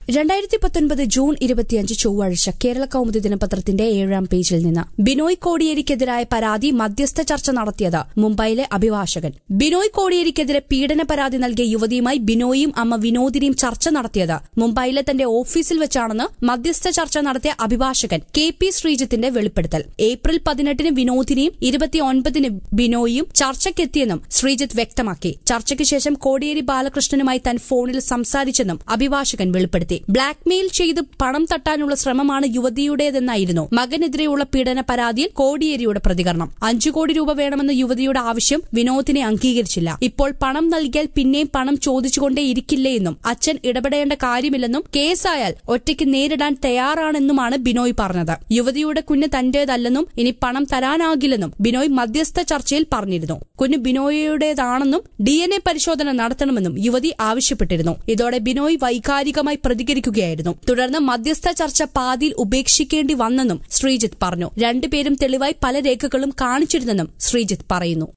രണ്ടായിരത്തി പത്തൊൻപത് ജൂൺ ഇരുപത്തിയഞ്ച് ചൊവ്വാഴ്ച കേരള കൌമുദി ദിനപത്രത്തിന്റെ ഏഴാം പേജിൽ നിന്ന് ബിനോയ് കോടിയേരിക്കെതിരായ പരാതി മധ്യസ്ഥ ചർച്ച നടത്തിയത് മുംബൈയിലെ അഭിഭാഷകൻ ബിനോയ് കോടിയേരിക്കെതിരെ പീഡന പരാതി നൽകിയ യുവതിയുമായി ബിനോയും അമ്മ വിനോദിനിയും ചർച്ച നടത്തിയത് മുംബൈയിലെ തന്റെ ഓഫീസിൽ വെച്ചാണെന്ന് മധ്യസ്ഥ ചർച്ച നടത്തിയ അഭിഭാഷകൻ കെ പി ശ്രീജിത്തിന്റെ വെളിപ്പെടുത്തൽ ഏപ്രിൽ പതിനെട്ടിന് വിനോദിനിയും ഇരുപത്തിയൊൻപതിന് ബിനോയും ചർച്ചയ്ക്കെത്തിയെന്നും ശ്രീജിത്ത് വ്യക്തമാക്കി ചർച്ചയ്ക്ക് ശേഷം കോടിയേരി ബാലകൃഷ്ണനുമായി താൻ ഫോണിൽ സംസാരിച്ചെന്നും അഭിഭാഷകൻ വെളിപ്പെടുത്തി ബ്ലാക്ക്മെയിൽ ചെയ്ത് പണം തട്ടാനുള്ള ശ്രമമാണ് യുവതിയുടേതെന്നായിരുന്നു മകനെതിരെയുള്ള പീഡന പരാതിയിൽ കോടിയേരിയുടെ പ്രതികരണം അഞ്ചു കോടി രൂപ വേണമെന്ന യുവതിയുടെ ആവശ്യം വിനോദിനെ അംഗീകരിച്ചില്ല ഇപ്പോൾ പണം നൽകിയാൽ പിന്നെയും പണം ചോദിച്ചുകൊണ്ടേയിരിക്കില്ലേ എന്നും അച്ഛൻ ഇടപെടേണ്ട കാര്യമില്ലെന്നും കേസായാൽ ഒറ്റയ്ക്ക് നേരിടാൻ തയ്യാറാണെന്നുമാണ് ബിനോയ് പറഞ്ഞത് യുവതിയുടെ കുഞ്ഞ് തന്റേതല്ലെന്നും ഇനി പണം തരാനാകില്ലെന്നും ബിനോയ് മധ്യസ്ഥ ചർച്ചയിൽ പറഞ്ഞിരുന്നു കുഞ്ഞ് ബിനോയിയുടേതാണെന്നും ഡി എൻ എ പരിശോധന നടത്തണമെന്നും യുവതി ആവശ്യപ്പെട്ടിരുന്നു ഇതോടെ ബിനോയ് വൈകാരികമായി പ്രതികരിക്കുകയായിരുന്നു തുടർന്ന് മധ്യസ്ഥ ചർച്ച പാതിയിൽ ഉപേക്ഷിക്കേണ്ടി വന്നെന്നും ശ്രീജിത്ത് പറഞ്ഞു രണ്ടുപേരും തെളിവായി പല രേഖകളും കാണിച്ചിരുന്നെന്നും ശ്രീജിത്ത് പറയുന്നു